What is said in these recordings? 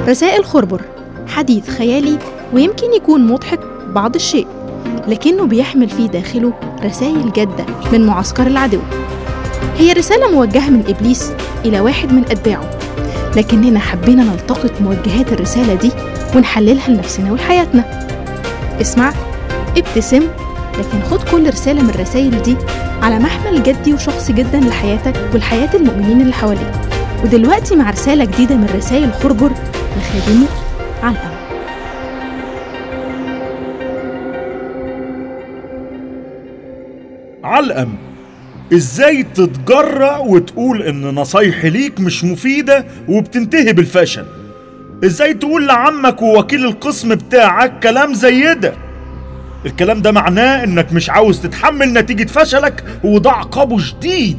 رسائل خربر حديث خيالي ويمكن يكون مضحك بعض الشيء لكنه بيحمل في داخله رسائل جادة من معسكر العدو هي رسالة موجهة من إبليس إلى واحد من أتباعه لكننا حبينا نلتقط موجهات الرسالة دي ونحللها لنفسنا ولحياتنا اسمع ابتسم لكن خد كل رسالة من الرسائل دي على محمل جدي وشخصي جدا لحياتك ولحياة المؤمنين اللي حواليك ودلوقتي مع رسالة جديدة من رسائل خربر لخادمه علقم علقم ازاي تتجرأ وتقول ان نصايحي ليك مش مفيدة وبتنتهي بالفشل ازاي تقول لعمك ووكيل القسم بتاعك كلام زي ده الكلام ده معناه انك مش عاوز تتحمل نتيجة فشلك وده عقابه شديد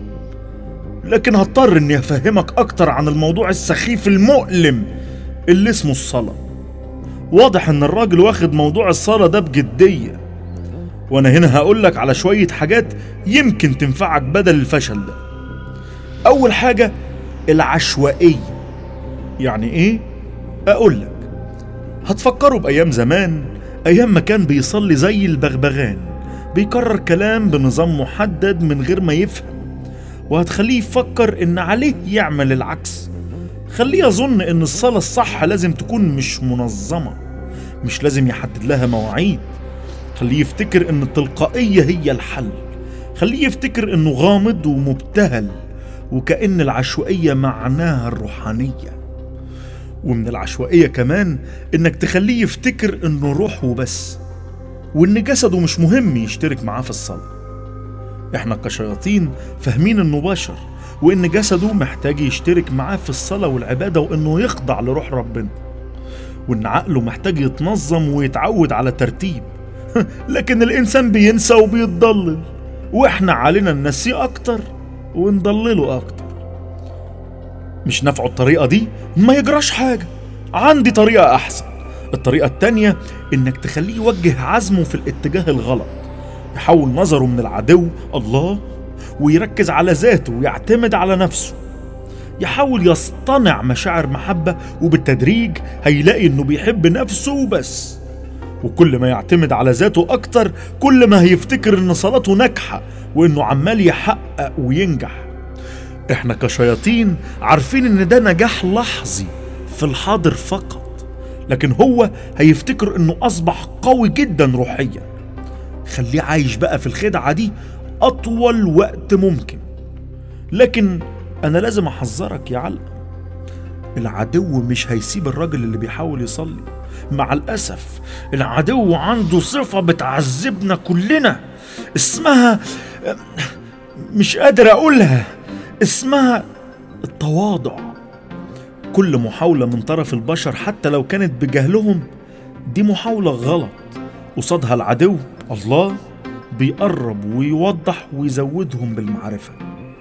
لكن هضطر اني افهمك اكتر عن الموضوع السخيف المؤلم اللي اسمه الصلاة واضح ان الراجل واخد موضوع الصلاة ده بجدية وانا هنا هقولك على شوية حاجات يمكن تنفعك بدل الفشل ده اول حاجة العشوائية يعني ايه اقولك هتفكروا بايام زمان ايام ما كان بيصلي زي البغبغان بيكرر كلام بنظام محدد من غير ما يفهم وهتخليه يفكر ان عليه يعمل العكس خليه يظن ان الصلاة الصح لازم تكون مش منظمة مش لازم يحدد لها مواعيد خليه يفتكر ان التلقائية هي الحل خليه يفتكر انه غامض ومبتهل وكأن العشوائية معناها الروحانية ومن العشوائية كمان انك تخليه يفتكر انه روح وبس وان جسده مش مهم يشترك معاه في الصلاة احنا كشياطين فاهمين انه بشر وان جسده محتاج يشترك معاه في الصلاة والعبادة وانه يخضع لروح ربنا وان عقله محتاج يتنظم ويتعود على ترتيب لكن الانسان بينسى وبيتضلل واحنا علينا ننسيه اكتر ونضلله اكتر مش نافعه الطريقة دي ما يجراش حاجة عندي طريقة أحسن الطريقة التانية إنك تخليه يوجه عزمه في الاتجاه الغلط يحول نظره من العدو الله ويركز على ذاته ويعتمد على نفسه يحاول يصطنع مشاعر محبة وبالتدريج هيلاقي إنه بيحب نفسه وبس وكل ما يعتمد على ذاته أكتر كل ما هيفتكر إن صلاته ناجحة وإنه عمال يحقق وينجح احنا كشياطين عارفين ان ده نجاح لحظي في الحاضر فقط لكن هو هيفتكر انه اصبح قوي جدا روحيا خليه عايش بقى في الخدعة دي اطول وقت ممكن لكن انا لازم احذرك يا علقة العدو مش هيسيب الراجل اللي بيحاول يصلي مع الأسف العدو عنده صفة بتعذبنا كلنا اسمها مش قادر أقولها اسمها التواضع كل محاولة من طرف البشر حتى لو كانت بجهلهم دي محاولة غلط قصادها العدو الله بيقرب ويوضح ويزودهم بالمعرفة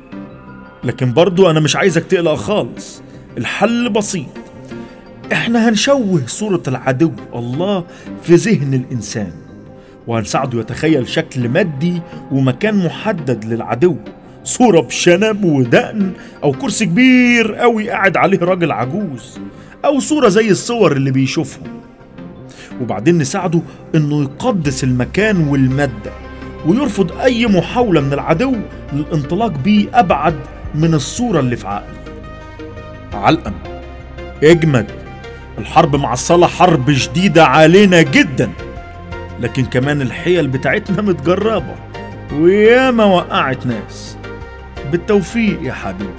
لكن برضو أنا مش عايزك تقلق خالص الحل بسيط احنا هنشوه صورة العدو الله في ذهن الإنسان وهنساعده يتخيل شكل مادي ومكان محدد للعدو صورة بشنب ودقن أو كرسي كبير قوي قاعد عليه راجل عجوز أو صورة زي الصور اللي بيشوفهم وبعدين نساعده إنه يقدس المكان والمادة ويرفض أي محاولة من العدو للانطلاق بيه أبعد من الصورة اللي في عقله علقم اجمد الحرب مع الصلاة حرب شديدة علينا جدا لكن كمان الحيل بتاعتنا متجربة وياما وقعت ناس بالتوفيق يا حبيبي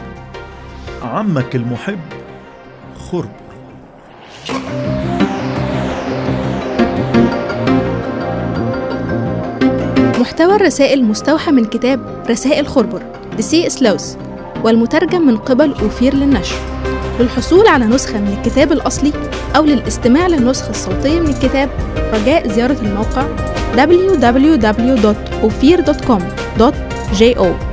عمك المحب خربر محتوى الرسائل مستوحى من كتاب رسائل خربر لسي سلوس والمترجم من قبل أوفير للنشر للحصول على نسخة من الكتاب الأصلي أو للاستماع للنسخة الصوتية من الكتاب رجاء زيارة الموقع www.ophir.com.jo